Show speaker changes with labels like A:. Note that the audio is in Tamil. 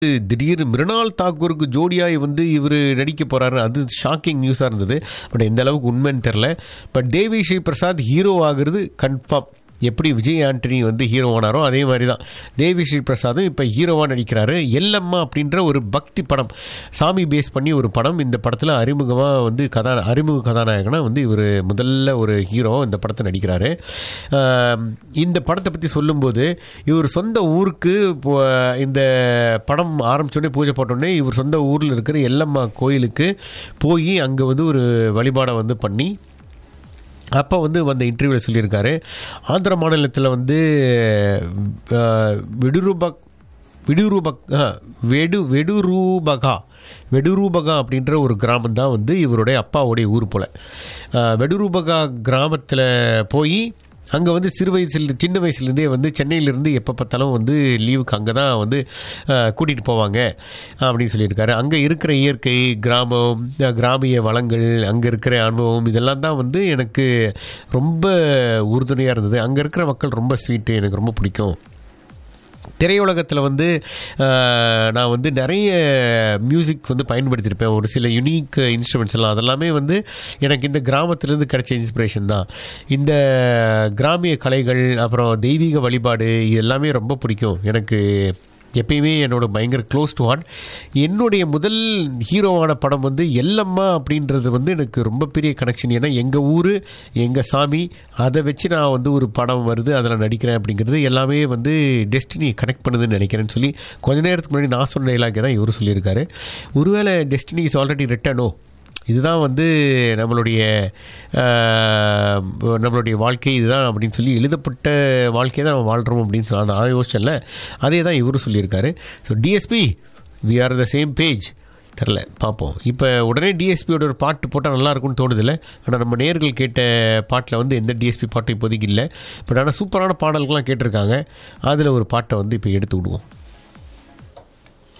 A: திடீர்னு மிருணால் தாக்கூருக்கு ஜோடியாய் வந்து இவர் நடிக்க போறாரு அது ஷாக்கிங் நியூஸாக இருந்தது பட் எந்த அளவுக்கு உண்மைன்னு தெரில பட் தேவி ஸ்ரீ பிரசாத் ஹீரோ ஆகுறது கன்ஃபார்ம் எப்படி விஜய் ஆண்டனி வந்து ஹீரோ ஆனாரோ அதே மாதிரி தான் தேவி ஸ்ரீ பிரசாதும் இப்போ ஹீரோவாக நடிக்கிறாரு எல்லம்மா அப்படின்ற ஒரு பக்தி படம் சாமி பேஸ் பண்ணி ஒரு படம் இந்த படத்தில் அறிமுகமாக வந்து கதா அறிமுக கதாநாயகனாக வந்து இவர் முதல்ல ஒரு ஹீரோ இந்த படத்தை நடிக்கிறாரு ஆம், இந்த படத்தை பற்றி சொல்லும்போது இவர் சொந்த ஊருக்கு இப்போ இந்த படம் ஆரம்பிச்சோடனே பூஜை போட்டோடனே இவர் சொந்த ஊரில் இருக்கிற எல்லம்மா கோயிலுக்கு போய் அங்கே வந்து ஒரு வழிபாடை வந்து பண்ணி அப்போ வந்து அந்த இன்டர்வியூவில் சொல்லியிருக்காரு ஆந்திர மாநிலத்தில் வந்து அஹ், வெடுருபக் விடுரூபக் ஆ, வெடு வெடுரூபகா வெடுரூபகா அப்படின்ற ஒரு கிராமம் தான் வந்து இவருடைய அப்பாவுடைய ஊர் போல் அஹ், வெடுரூபகா கிராமத்தில் போய் அங்கே வந்து சிறு வயசுல சின்ன வயசுலேருந்தே வந்து சென்னையிலேருந்து எப்போ பார்த்தாலும் வந்து லீவுக்கு அங்கே தான் வந்து கூட்டிகிட்டு போவாங்க அப்படின்னு சொல்லியிருக்காரு அங்கே இருக்கிற இயற்கை கிராமம் அஹ், கிராமிய வளங்கள் அங்கே இருக்கிற அனுபவம் இதெல்லாம் தான் வந்து எனக்கு ரொம்ப உறுதுணையாக இருந்தது அங்கே இருக்கிற மக்கள் ரொம்ப ஸ்வீட்டு எனக்கு ரொம்ப பிடிக்கும் திரையுலகத்தில் வந்து அஹ், நான் வந்து நிறைய மியூசிக் வந்து பயன்படுத்தியிருப்பேன் ஒரு சில யுனிக் இன்ஸ்ட்ருமெண்ட்ஸ் எல்லாம் அதெல்லாமே வந்து எனக்கு இந்த கிராமத்திலேருந்து கிடைச்ச இன்ஸ்பிரேஷன் தான் இந்த கிராமிய கலைகள் அப்புறம் தெய்வீக வழிபாடு இது எல்லாமே ரொம்ப பிடிக்கும் எனக்கு எப்பயுமே என்னோட பயங்கர க்ளோஸ் டு ஹார்ட் என்னுடைய முதல் ஹீரோவான படம் வந்து எல்லம்மா அப்படின்றது வந்து எனக்கு ரொம்ப பெரிய கனெக்ஷன் ஏன்னா எங்கள் ஊர் எங்கள் சாமி அதை வச்சு நான் வந்து ஒரு படம் வருது அதில் நடிக்கிறேன் அப்படிங்கிறது எல்லாமே வந்து டெஸ்டினி கனெக்ட் பண்ணுதுன்னு நினைக்கிறேன்னு சொல்லி கொஞ்ச நேரத்துக்கு முன்னாடி நான் சொன்ன டைலாக்கே தான் இவர் சொல்லியிருக்காரு ஒருவேளை டெஸ்டினி இஸ் ஆல்ரெடி ரிட்டனோ இதுதான் வந்து நம்மளுடைய ஆஹ், நம்மளுடைய வாழ்க்கை இதுதான் அப்படின்னு சொல்லி எழுதப்பட்ட வாழ்க்கையை தான் நம்ம வாழ்கிறோம் அப்படின்னு சொல்லி நான் யோசிச்சேன்ல அதே தான் இவரும் சொல்லியிருக்காரு so DSP we are the same page தெரில பார்ப்போம் இப்போ உடனே டிஎஸ்பியோட ஒரு பாட்டு போட்டால் நல்லா இருக்கும்னு தோணுதில்ல ஆனால் நம்ம நேர்கள் கேட்ட பாட்டில் வந்து எந்த டிஎஸ்பி பாட்டும் இப்போதைக்கு இல்லை பட் ஆனால் சூப்பரான பாடல்கள்லாம் கேட்டிருக்காங்க அதில் ஒரு பாட்டை வந்து இப்போ எடுத்து விடுவோம்